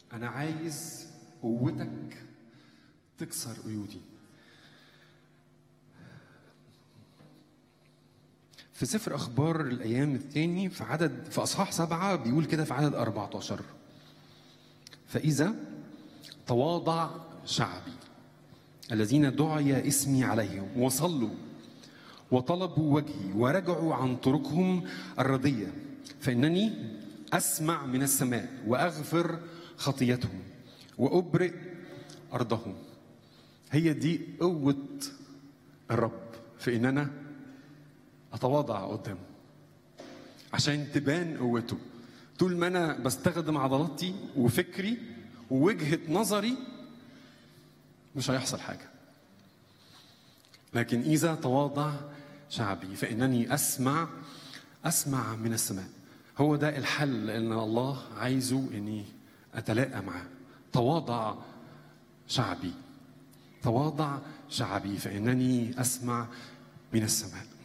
انا عايز قوتك تكسر قيودي في سفر اخبار الايام الثاني في عدد في اصحاح سبعه بيقول كده في عدد 14 فاذا تواضع شعبي الذين دعي اسمي عليهم وصلوا وطلبوا وجهي ورجعوا عن طرقهم الرديه فانني اسمع من السماء واغفر خطيتهم وابرئ ارضهم هي دي قوه الرب في ان انا اتواضع قدامه عشان تبان قوته طول ما انا بستخدم عضلاتي وفكري ووجهه نظري مش هيحصل حاجه لكن اذا تواضع شعبي فانني اسمع اسمع من السماء هو ده الحل ان الله عايزه اني اتلاقى معاه تواضع شعبي تواضع شعبي فانني اسمع من السماء